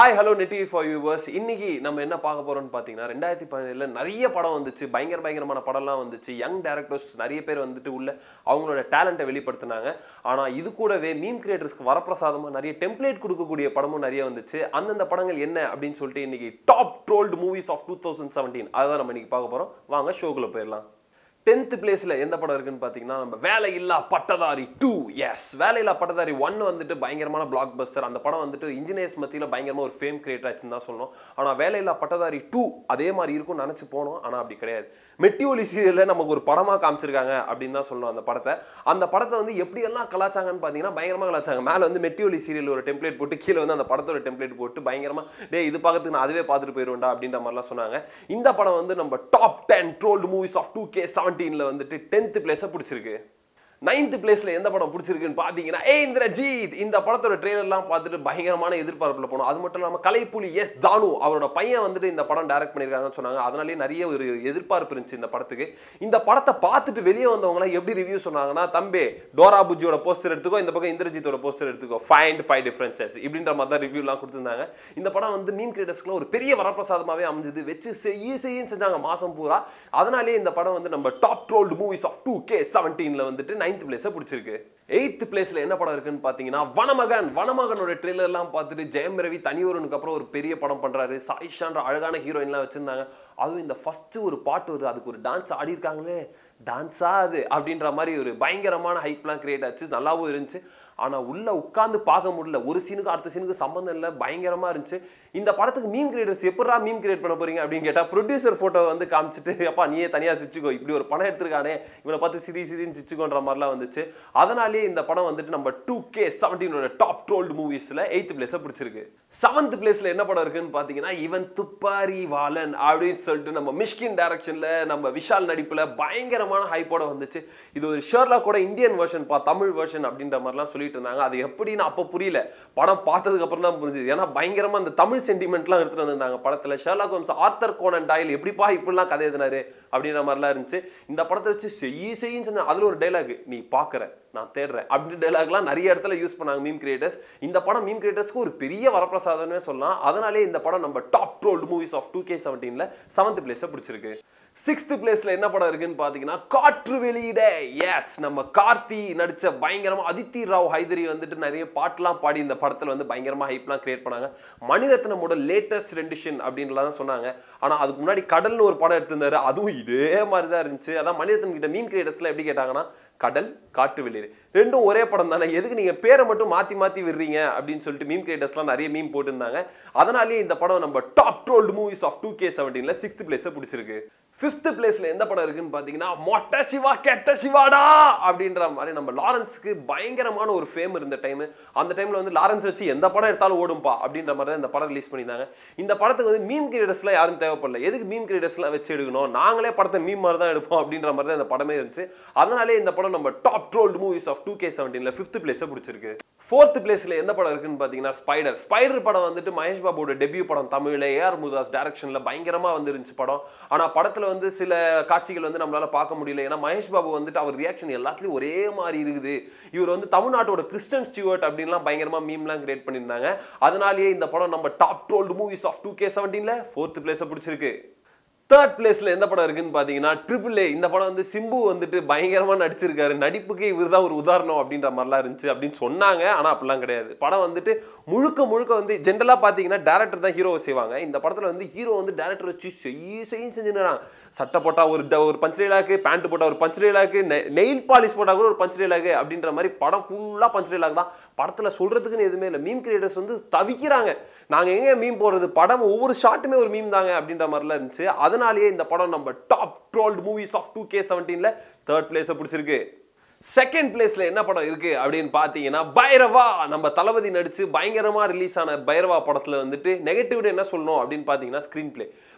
hi hello Netty for yours இன்னைக்கு நம்ம என்ன பார்க்க போறோம்னு பார்த்தீங்கன்னா ரெண்டாயிரத்தி பதினேழுல நிறைய படம் வந்துச்சு பயங்கர பயங்கரமான படம்லாம் வந்துச்சு யங் டேரக்டர்ஸ் நிறைய பேர் வந்துட்டு உள்ள அவங்களோட டேலண்ட்டை வெளிப்படுத்தினாங்க ஆனால் இது கூடவே மீம் கிரியேட்டர்ஸ்க்கு வரப்பிரசாதமாக நிறைய டெம்ப்ளேட் கொடுக்கக்கூடிய படமும் நிறைய வந்துச்சு அந்தந்த படங்கள் என்ன அப்படின்னு சொல்லிட்டு இன்னைக்கு top trolled movies of two thousand seventeen அதை நம்ம இன்னைக்கு பார்க்க போறோம் வாங்க ஷோக்குள்ள போயிடலாம் டென்த் பிளேஸ்ல எந்த படம் இருக்குன்னு பார்த்தீங்கன்னா நம்ம வேலையில்லா பட்டதாரி டூ எஸ் வேலையில்லா பட்டதாரி ஒன் வந்துட்டு பயங்கரமான பிளாக் பஸ்டர் அந்த படம் வந்துட்டு இன்ஜினியர்ஸ் மத்தியில் பயங்கரமா ஒரு ஃபேம் கிரியேட் ஆச்சுன்னு தான் சொல்லணும் ஆனால் வேலையில்லா பட்டதாரி டூ அதே மாதிரி இருக்கும்னு நினச்சி போனோம் ஆனால் அப்படி கிடையாது மெட்டியோலி சீரியலில் நமக்கு ஒரு படமாக காமிச்சிருக்காங்க அப்படின்னு தான் சொல்லணும் அந்த படத்தை அந்த படத்தை வந்து எப்படியெல்லாம் கலாச்சாங்கன்னு பார்த்தீங்கன்னா பயங்கரமாக கலாச்சாங்க மேலே வந்து மெட்டியோலி சீரியல் ஒரு டெம்ப்ளேட் போட்டு கீழே வந்து அந்த படத்தோட டெம்ப்ளேட் போட்டு பயங்கரமா டே இது பார்க்கறதுக்கு நான் அதுவே பார்த்துட்டு போயிடுவேன்டா அப்படின்ற மாதிரிலாம் சொன்னாங்க இந்த படம் வந்து நம்ம top ten trolled movies of two K செவன்டீனில் வந்துட்டு டென்த் பிளேஸை பிடிச்சிருக்கு நைன்த் பிளேஸ்ல எந்த படம் பிடிச்சிருக்குன்னு பார்த்தீங்கன்னா ஏ இந்திரஜீத் இந்த படத்தோட ட்ரெய்லர்லாம் பார்த்துட்டு பயங்கரமான எதிர்பார்ப்பில் போனோம் அது மட்டும் இல்லாமல் கலைப்புலி எஸ் தானு அவரோட பையன் வந்துட்டு இந்த படம் டைரக்ட் பண்ணியிருக்காங்கன்னு சொன்னாங்க அதனாலேயே நிறைய ஒரு எதிர்பார்ப்பு இருந்துச்சு இந்த படத்துக்கு இந்த படத்தை பார்த்துட்டு வெளியே வந்தவங்களாம் எப்படி ரிவ்யூ சொன்னாங்கன்னா தம்பி டோரா புஜியோட போஸ்டர் எடுத்துக்கோ இந்த பக்கம் இந்திரஜித்தோட போஸ்டர் எடுத்துக்கோ ஃபைண்ட் ஃபைவ் டிஃபரன்சஸ் இப்படின்ற மாதிரி தான் ரிவ்யூலாம் கொடுத்துருந்தாங்க இந்த படம் வந்து மீன் கிரியேட்டர்ஸ்க்குலாம் ஒரு பெரிய வரப்பிரசாதமாகவே அமைஞ்சது வச்சு செய்ய செய்யும் செஞ்சாங்க மாசம் பூரா அதனாலேயே இந்த படம் வந்து நம்ம top trolled movies of two K செவன்டீனில் வந்துட்டு நைன்த் பிளேஸை பிடிச்சிருக்கு எயித்து பிளேஸ்ல என்ன படம் இருக்குன்னு பார்த்தீங்கன்னா வனமகன் வனமகனோட ட்ரெய்லர்லாம் பார்த்துட்டு ஜெயம் ரவி தனியொருனுக்கு அப்புறம் ஒரு பெரிய படம் பண்றாரு சாயிஷான்ற அழகான ஹீரோயின்லாம் வச்சிருந்தாங்க அதுவும் இந்த ஃபர்ஸ்ட் ஒரு பாட்டு வருது அதுக்கு ஒரு டான்ஸ் ஆடி இருக்காங்களே டான்ஸா அது அப்படின்ற மாதிரி ஒரு பயங்கரமான ஹைப்லாம் கிரியேட் ஆச்சு நல்லாவும் இருந்துச்சு ஆனால் உள்ள உட்காந்து பார்க்க முடியல ஒரு சீனுக்கு அடுத்த சீனுக்கு சம்மந்தம் இல்லை பயங்கரமா இருந்துச்சு இந்த படத்துக்கு மீம் கிரியேட்டர்ஸ் எப்படா மீம் கிரியேட் பண்ண போறீங்க அப்படின்னு கேட்டால் ப்ரொடியூசர் ஃபோட்டோ வந்து காமிச்சிட்டு அப்பா நீயே தனியாக சிச்சுக்கோ இப்படி ஒரு படம் எடுத்திருக்கானே இவனை பார்த்து சிரி சிரின்னு சிச்சுக்கோன்ற மாதிரிலாம் வந்துச்சு அதனாலேயே இந்த படம் வந்துட்டு நம்ம டூ கே செவன்டீனோட டாப் ட்ரோல்டு மூவிஸில் எயித்து பிளேஸை பிடிச்சிருக்கு செவன்த் பிளேஸில் என்ன படம் இருக்குன்னு பார்த்தீங்கன்னா இவன் துப்பாரி வாலன் அப்படின்னு சொல்லிட்டு நம்ம மிஷ்கின் டைரக்ஷனில் நம்ம விஷால் நடிப்பில் பயங்கரமான ஹைப்போட வந்துச்சு இது ஒரு ஷர்லா கூட இந்தியன் வெர்ஷன் பா தமிழ் வெர்ஷன் அப்படின்ற மாதிரிலாம் சொல்லிட்டு இருந்தாங்க அது எப்படின்னு அப்போ புரியல படம் பார்த்ததுக்கு அப்புறம் தான் புரிஞ்சுது ஏன்னா பயங்கரமா அந்த தமிழ் சென்டிமெண்ட்லாம் எடுத்துட்டு வந்திருந்தாங்க படத்துல Sherlock Holmes Arthur Conan Doyle எப்படிப்பா இப்படிலாம் கதை எழுதினாரு அப்படின்ற மாதிரிலாம் இருந்துச்சு இந்த படத்தை வச்சு செய்ய செய்யும் சொன்ன அதுல ஒரு டைலாக் நீ பாக்குற நான் தேடுறேன் அப்படி டைலாக்லாம் நிறைய இடத்துல யூஸ் பண்ணாங்க மீம் கிரியேட்டர்ஸ் இந்த படம் மீம் கிரியேட்டர்ஸ்க்கு ஒரு பெரிய வரப்பிரசாதமே சொல்லலாம் அதனாலே இந்த படம் நம்ம top trolled movies of two K செவன்டீன்ல செவன்த் பிளேஸை பிடிச்சிருக்கு சிக்ஸ்த் பிளேஸ்ல என்ன படம் இருக்குன்னு பாத்தீங்கன்னா காற்று வெளியிட எஸ் நம்ம கார்த்தி நடிச்ச பயங்கரமா அதித்தி ராவ் ஹைதரி வந்துட்டு நிறைய பாட்டுலாம் பாடி இந்த படத்துல வந்து பயங்கரமா ஹைப்லாம் கிரியேட் பண்ணாங்க மணிரத்னமோட லேட்டஸ்ட் ரெண்டிஷன் அப்படின்லாம் தான் சொன்னாங்க ஆனா அதுக்கு முன்னாடி கடல்னு ஒரு படம் எடுத்திருந்தாரு அதுவும் இதே மாதிரி தான் இருந்துச்சு அதான் மணிரத்னம் கிட்ட மீன் கிரியேட்டர்ஸ்ல எப்படி கேட்டாங்கன்னா கடல் காட்டு வெளியிடு ரெண்டும் ஒரே படம் தானே எதுக்கு நீங்க பேரை மட்டும் மாத்தி மாத்தி விடுறீங்க அப்படின்னு சொல்லிட்டு மீம் கிரியேட்டர்ஸ்லாம் நிறைய மீம் போட்டிருந்தாங்க அதனாலேயே இந்த படம் நம்ம top trolled movies of two K செவன்டீன்ல சிக்ஸ்த் பிளேஸை பிடிச்சிருக்கு ஃபிஃப்த் பிளேஸ்ல எந்த படம் இருக்குன்னு பாத்தீங்கன்னா மொட்ட சிவா கெட்ட சிவாடா அப்படின்ற மாதிரி நம்ம லாரன்ஸ்க்கு பயங்கரமான ஒரு ஃபேம் இருந்த டைம் அந்த டைம்ல வந்து லாரன்ஸ் வச்சு எந்த படம் எடுத்தாலும் ஓடும்பா அப்படின்ற மாதிரி தான் இந்த படம் ரிலீஸ் பண்ணியிருந்தாங்க இந்த படத்துக்கு வந்து மீம் கிரியேட்டர்ஸ்லாம் யாரும் தேவைப்படல எதுக்கு மீம் கிரியேட்டர்ஸ்லாம் வச்சு எடுக்கணும் நாங்களே படத்தை மீம் மாதிரி தான் எடுப்போம் அப்படின்ற மாதிரி தான் இந்த படமே இருந்துச்சு அதனாலே இந்த படம் நம்ம top trolled movies of two K செவன்டீன்ல ஃபிஃப்த் பிளேஸை பிடிச்சிருக்கு ஃபோர்த் பிளேஸ்ல எந்த படம் இருக்குன்னு பாத்தீங்கன்னா ஸ்பைடர் ஸ்பைடர் படம் வந்துட்டு மகேஷ் பாபுவோட டெபியூ படம் தமிழ்ல ஏஆர் முருதாஸ் டைரக்ஷன்ல பயங்கரமா வந்துருந்துச்சு படம் ஆனா படத்துல வந்து சில காட்சிகள் வந்து நம்மளால பார்க்க முடியல ஏன்னா மகேஷ் பாபு வந்துட்டு அவர் ரியாக்ஷன் எல்லாத்துலயும் ஒரே மாதிரி இருக்குது இவர் வந்து தமிழ்நாட்டோட கிறிஸ்டன் ஸ்டியூவர்ட் அப்படின்லாம் பயங்கரமா மீம்லாம் கிரியேட் பண்ணியிருந்தாங்க அதனாலேயே இந்த படம் நம்ம top trolled movies of two K செவன்டீன்ல ஃபோர்த் பிளேஸை பிடிச்சிருக்கு தேர்ட் பிளேஸ்ல எந்த படம் இருக்குன்னு பாத்தீங்கன்னா ட்ரிபிள் ஏ இந்த படம் வந்து சிம்பு வந்துட்டு பயங்கரமா நடிச்சிருக்காரு நடிப்புக்கு இவர் தான் ஒரு உதாரணம் அப்படின்ற மாதிரிலாம் இருந்துச்சு அப்படின்னு சொன்னாங்க ஆனா அப்படிலாம் கிடையாது படம் வந்துட்டு முழுக்க முழுக்க வந்து ஜென்ரலா பாத்தீங்கன்னா டேரக்டர் தான் ஹீரோவை செய்வாங்க இந்த படத்துல வந்து ஹீரோ வந்து டேரக்டர் வச்சு செய்ய செய்யும் செஞ்சுக்கிறான் சட்டை போட்டா ஒரு ட- ஒரு பஞ்ச் டைலாக்கு பேண்ட் போட்டா ஒரு பஞ்ச் டைலாக்கு நெயில் பாலிஷ் போட்டா கூட ஒரு பஞ்ச் டைலாக்கு அப்படின்ற மாதிரி படம் ஃபுல்லா பஞ்ச் டைலாக் தான் படத்துல சொல்றதுக்குன்னு எதுவுமே இல்லை மீம் கிரியேட்டர்ஸ் வந்து தவிக்கிறாங்க நாங்க எங்க மீம் போடுறது படம் ஒவ்வொரு ஷாட்டுமே ஒரு மீம் தாங்க அப்படின்ற மாதிரிலாம் இருந்துச்சு அதனாலேயே இந்த படம் நம்ம top trolled movies of two K செவன்டீன்ல தேர்ட் பிளேஸை பிடிச்சிருக்கு செகண்ட் பிளேஸ்ல என்ன படம் இருக்கு அப்படின்னு பாத்தீங்கன்னா பைரவா நம்ம தளபதி நடிச்சு பயங்கரமா ரிலீஸ் ஆன பைரவா படத்துல வந்துட்டு நெகட்டிவ் என்ன சொல்லணும் அப்படின்னு பாத்தீங்கன்னா ஸ்கிரீன் பிளே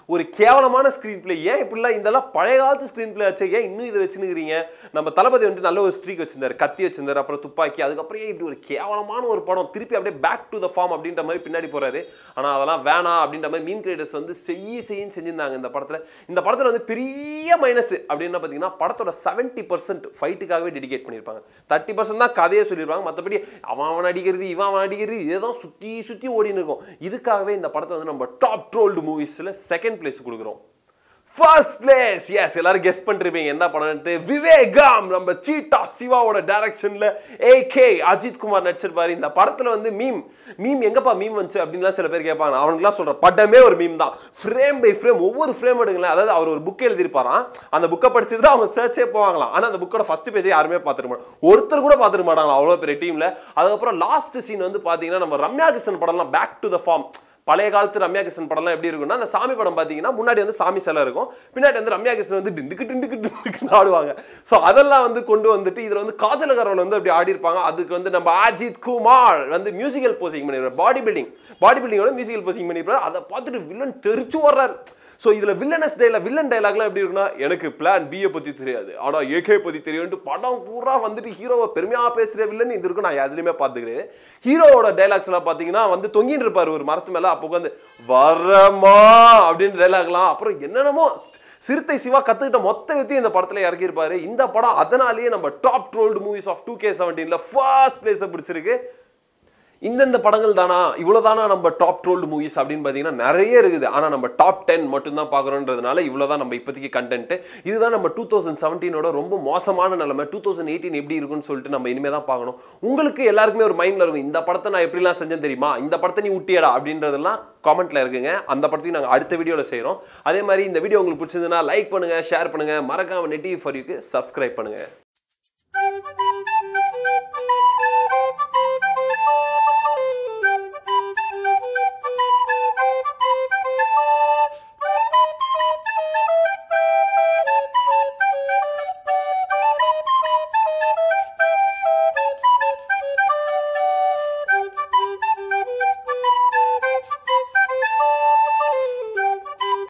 ஒரு கேவலமான ஸ்க்ரீன் பிளே ஏன் இப்படிலாம் இதெல்லாம் பழைய காலத்து ஸ்க்ரீன் பிளே ஆச்சு ஏன் இன்னும் இதை வச்சுனுக்கிறீங்க நம்ம தளபதி வந்துட்டு நல்ல ஒரு ஸ்ட்ரீக் வச்சிருந்தாரு கத்தி வச்சிருந்தாரு அப்புறம் துப்பாக்கி அதுக்கப்புறம் ஏன் இப்படி ஒரு கேவலமான ஒரு படம் திருப்பி அப்படியே பேக் டு த ஃபார்ம் அப்படின்ற மாதிரி பின்னாடி போறாரு ஆனா அதெல்லாம் வேணாம் அப்படின்ற மாதிரி மீன் கிரியேட்டர்ஸ் வந்து செய்ய செய்யும் செஞ்சிருந்தாங்க இந்த படத்துல இந்த படத்துல வந்து பெரிய மைனஸ் அப்படின்னு பார்த்தீங்கன்னா படத்தோட செவன்ட்டி பர்சன்ட் ஃபைட்டுக்காகவே டெடிகேட் பண்ணியிருப்பாங்க தேர்ட்டி பர்சன்ட் தான் கதையை சொல்லியிருப்பாங்க மற்றபடி அவன் அவன் அடிக்கிறது இவன் அவன் அடிக்கிறது இதுதான் சுற்றி சுற்றி ஓடின்னு இருக்கும் இதுக்காகவே இந்த படத்தை வந்து நம்ம டாப் ட்ரோல்டு மூவிஸில் செகண்ட் பிளேஸ் கொடுக்குறோம் ஃபர்ஸ்ட் பிளேஸ் எஸ் எல்லாரும் கெஸ் பண்ணிருப்பீங்க என்ன படம்ட்டு விவேகம் நம்ம சீட்டா சிவாவோட டைரக்ஷன்ல ஏகே அஜித் குமார் நடிச்சிருப்பாரு இந்த படத்துல வந்து மீம் மீம் எங்கப்பா மீம் வந்துச்சு அப்படின்லாம் சில பேர் கேட்பாங்க அவனுக்குலாம் சொல்ற படமே ஒரு மீம் தான் ஃப்ரேம் பை ஃப்ரேம் ஒவ்வொரு ஃப்ரேம் எடுங்களேன் அதாவது அவர் ஒரு புக் எழுதியிருப்பாராம் அந்த புக்கை படிச்சுட்டு தான் அவங்க சர்ச்சே போவாங்களாம் ஆனா அந்த புக்கோட ஃபர்ஸ்ட் பேஜை யாருமே பார்த்துருக்க மாட்டாங்க ஒருத்தர் கூட பார்த்துருக்க மாட்டாங்களா அவ்வளோ பெரிய டீம்ல அதுக்கப்புறம் லாஸ்ட் சீன் வந்து பாத்தீங்கன்னா நம்ம ரம்யா கிருஷ்ணன் படம்லாம் பேக் டு த ஃபார்ம் பழைய காலத்து ரம்யா கிருஷ்ணன் படம்லாம் எப்படி இருக்கும்னா அந்த சாமி படம் பார்த்தீங்கன்னா முன்னாடி வந்து சாமி சிலை இருக்கும் பின்னாடி வந்து ரம்யா கிருஷ்ணன் வந்து டிண்டுக்கு டிண்டுக்கு டிண்டுக்குன்னு ஆடுவாங்க ஸோ அதெல்லாம் வந்து கொண்டு வந்துட்டு இதில் வந்து காஜல் அகர்வால் வந்து அப்படி ஆடி இருப்பாங்க அதுக்கு வந்து நம்ம அஜித் குமார் வந்து மியூசிக்கல் போசிங் பண்ணிடுறாரு பாடி பில்டிங் பாடி பில்டிங்கோட மியூசிக்கல் போசிங் பண்ணிடுறாரு அதை பார்த்துட்டு வில்லன் தெரிச்சு வர்றாரு ஸோ இதில் வில்லனஸ் டைலாக் வில்லன் டைலாக்லாம் எப்படி இருக்குன்னா எனக்கு பிளான் பிஏ பற்றி தெரியாது ஆனால் ஏகே பற்றி தெரியும்ட்டு படம் பூரா வந்துட்டு ஹீரோவை பெருமையாக பேசுகிற வில்லன் இது இருக்கும் நான் எதுலையுமே பார்த்துக்கிறேன் ஹீரோவோட டைலாக்ஸ் எல்லாம் பார்த்தீங்கன்னா வந்து தொங்கின்னு இருப்பார் ஒரு மரத்து மேலே அப்போ உட்காந்து வரமா அப்படின்னு டைலாக்லாம் அப்புறம் என்னென்னமோ சிறுத்தை சிவா கத்துக்கிட்ட மொத்த வித்தையும் இந்த படத்துல இறக்கியிருப்பாரு இந்த படம் அதனாலேயே நம்ம top trolled movies of two K செவன்டீன்ல ஃபர்ஸ்ட் பிளேஸை பிடிச்சிருக்கு இந்தந்த படங்கள் தானா இவ்வளோதானா நம்ம டாப் ட்ரோல்டு மூவிஸ் அப்படின்னு பார்த்தீங்கன்னா நிறைய இருக்குது ஆனால் நம்ம டாப் டென் மட்டும்தான் பார்க்குறோன்றதுனால இவ்வளோதான் நம்ம இப்போதைக்கு கண்டென்ட் இதுதான் நம்ம டூ தௌசண்ட் செவன்டீனோட ரொம்ப மோசமான நிலைமை டூ தௌசண்ட் எயிட்டீன் எப்படி இருக்குன்னு சொல்லிட்டு நம்ம இனிமேல் தான் பார்க்கணும் உங்களுக்கு எல்லாருக்குமே ஒரு மைண்டில் இருக்கும் இந்த படத்தை நான் எப்படிலாம் செஞ்சேன் தெரியுமா இந்த படத்தை நீ ஊட்டியடா அப்படின்றதெல்லாம் காமெண்ட்ல இருக்குங்க அந்த படத்தையும் நாங்கள் அடுத்த வீடியோவில் செய்கிறோம் அதே மாதிரி இந்த வீடியோ உங்களுக்கு பிடிச்சதுன்னா லைக் பண்ணுங்க ஷேர் பண்ணுங்க மறக்காம நெட்டி ஃபார் யூக்கு சப்ஸ்கிரைப் பண்ணுங்க